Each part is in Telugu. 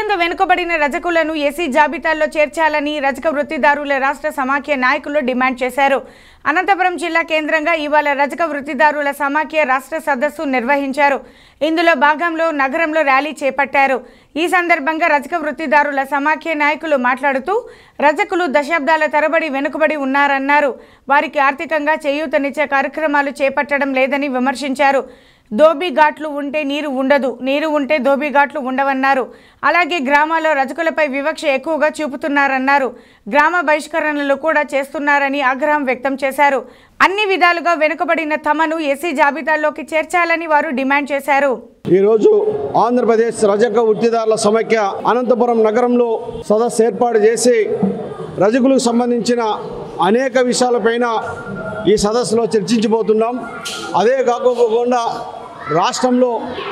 అత్యంత వెనుకబడిన రజకులను ఎస్సీ జాబితాల్లో చేర్చాలని రజక వృత్తిదారుల రాష్ట్ర సమాఖ్య నాయకులు డిమాండ్ చేశారు అనంతపురం జిల్లా కేంద్రంగా ఇవాళ రజక వృత్తిదారుల సమాఖ్య రాష్ట్ర సదస్సు నిర్వహించారు ఇందులో భాగంలో నగరంలో ర్యాలీ చేపట్టారు ఈ సందర్భంగా రజక వృత్తిదారుల సమాఖ్య నాయకులు మాట్లాడుతూ రజకులు దశాబ్దాల తరబడి వెనుకబడి ఉన్నారన్నారు వారికి ఆర్థికంగా చేయూతనిచ్చే కార్యక్రమాలు చేపట్టడం లేదని విమర్శించారు దోబీ ఘాట్లు ఉంటే నీరు ఉండదు నీరు ఉంటే దోబీ ఘాట్లు ఉండవన్నారు అలాగే గ్రామాల్లో రజకులపై వివక్ష ఎక్కువగా చూపుతున్నారన్నారు గ్రామ బహిష్కరణలు కూడా చేస్తున్నారని ఆగ్రహం వ్యక్తం చేశారు అన్ని విధాలుగా వెనుకబడిన తమను ఎస్సీ జాబితాల్లోకి చేర్చాలని వారు డిమాండ్ చేశారు ఈరోజు ఆంధ్రప్రదేశ్ రజక వృత్తిదారుల సమైక్య అనంతపురం నగరంలో సదస్సు ఏర్పాటు చేసి రజకులకు సంబంధించిన అనేక విషయాలపైన ఈ సదస్సులో చర్చించబోతున్నాం అదే కాకోకుండా రాష్ట్రంలో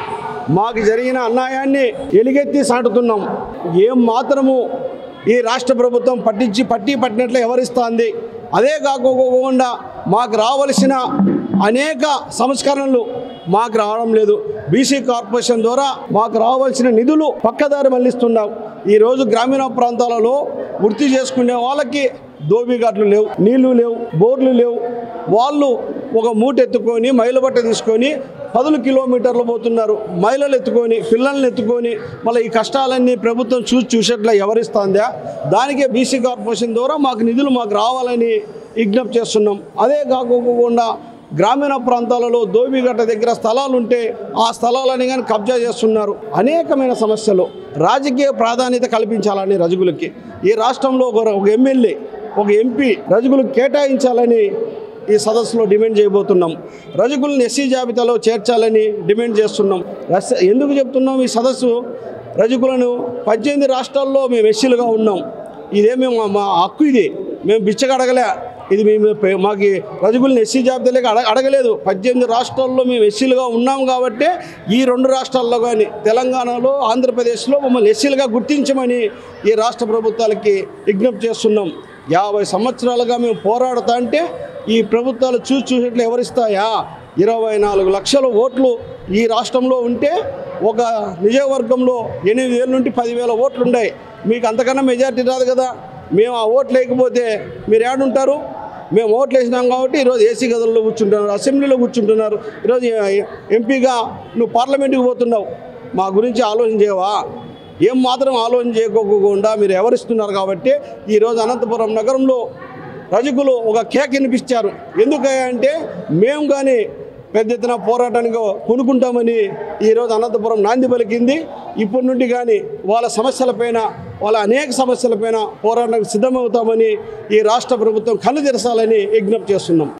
మాకు జరిగిన అన్యాయాన్ని ఎలుగెత్తి సాటుతున్నాం ఏం మాత్రము ఈ రాష్ట్ర ప్రభుత్వం పట్టించి పట్టి పట్టినట్లు ఎవరిస్తోంది అదే కాకోకుండా మాకు రావలసిన అనేక సంస్కరణలు మాకు రావడం లేదు బీసీ కార్పొరేషన్ ద్వారా మాకు రావాల్సిన నిధులు పక్కదారి మళ్లిస్తున్నాం ఈరోజు గ్రామీణ ప్రాంతాలలో వృత్తి చేసుకునే వాళ్ళకి దోబిఘాట్లు లేవు నీళ్లు లేవు బోర్లు లేవు వాళ్ళు ఒక మూట ఎత్తుకొని మైలు బట్ట తీసుకొని పదులు కిలోమీటర్లు పోతున్నారు మహిళలు ఎత్తుకొని పిల్లల్ని ఎత్తుకొని మళ్ళీ ఈ కష్టాలన్నీ ప్రభుత్వం చూసి చూసేట్లా ఎవరిస్తుందా దానికే బీసీ కార్పొరేషన్ ద్వారా మాకు నిధులు మాకు రావాలని విజ్ఞప్తి చేస్తున్నాం అదే కాకోకుండా గ్రామీణ ప్రాంతాలలో దోబిగట్ట దగ్గర స్థలాలు ఉంటే ఆ స్థలాలని కానీ కబ్జా చేస్తున్నారు అనేకమైన సమస్యలు రాజకీయ ప్రాధాన్యత కల్పించాలని రజకులకి ఈ రాష్ట్రంలో ఒక ఒక ఎమ్మెల్యే ఒక ఎంపీ రజకులకు కేటాయించాలని ఈ సదస్సులో డిమాండ్ చేయబోతున్నాం రజకులను ఎస్సీ జాబితాలో చేర్చాలని డిమాండ్ చేస్తున్నాం రస్ ఎందుకు చెప్తున్నాం ఈ సదస్సు రజకులను పద్దెనిమిది రాష్ట్రాల్లో మేము ఎస్సీలుగా ఉన్నాం ఇదే మేము మా హక్కు ఇది మేము బిచ్చగా అడగలే ఇది మేము పె- మాకు ఈ రజకుల్ని ఎస్సీ జాబితాలోకి అడగ అడగలేదు పద్దెనిమిది రాష్ట్రాల్లో మేము ఎస్సీలుగా ఉన్నాం కాబట్టి ఈ రెండు రాష్ట్రాల్లో కానీ తెలంగాణలో ఆంధ్రప్రదేశ్లో మమ్మల్ని ఎస్సీలుగా గుర్తించమని ఈ రాష్ట్ర ప్రభుత్వాలకి విజ్ఞప్తి చేస్తున్నాం యాభై సంవత్సరాలుగా మేము పోరాడుతా అంటే ఈ ప్రభుత్వాలు చూసి చూసేట్లు ఎవరిస్తాయా ఇరవై నాలుగు లక్షల ఓట్లు ఈ రాష్ట్రంలో ఉంటే ఒక నియోజకవర్గంలో ఎనిమిది వేల నుండి పదివేల ఓట్లు ఉన్నాయి మీకు అంతకన్నా మెజారిటీ రాదు కదా మేము ఆ ఓట్లు లేకపోతే మీరు ఏడుంటారు మేము ఓట్లు వేసినాం కాబట్టి ఈరోజు ఏసీ గదుల్లో కూర్చుంటున్నారు అసెంబ్లీలో కూర్చుంటున్నారు ఈరోజు ఎంపీగా నువ్వు పార్లమెంట్కి పోతున్నావు మా గురించి ఆలోచన చేయవా ఏం మాత్రం ఆలోచన చేయకోకుండా మీరు ఎవరిస్తున్నారు కాబట్టి ఈరోజు అనంతపురం నగరంలో రజకులు ఒక కేక్ వినిపించారు ఎందుకంటే మేము కానీ పెద్ద ఎత్తున పోరాటానికి పూనుకుంటామని ఈరోజు అనంతపురం నాంది పలికింది ఇప్పటి నుండి కానీ వాళ్ళ సమస్యలపైన వాళ్ళ అనేక సమస్యలపైన పోరాటానికి సిద్ధమవుతామని ఈ రాష్ట్ర ప్రభుత్వం కళ్ళు తెరచాలని విజ్ఞప్తి చేస్తున్నాం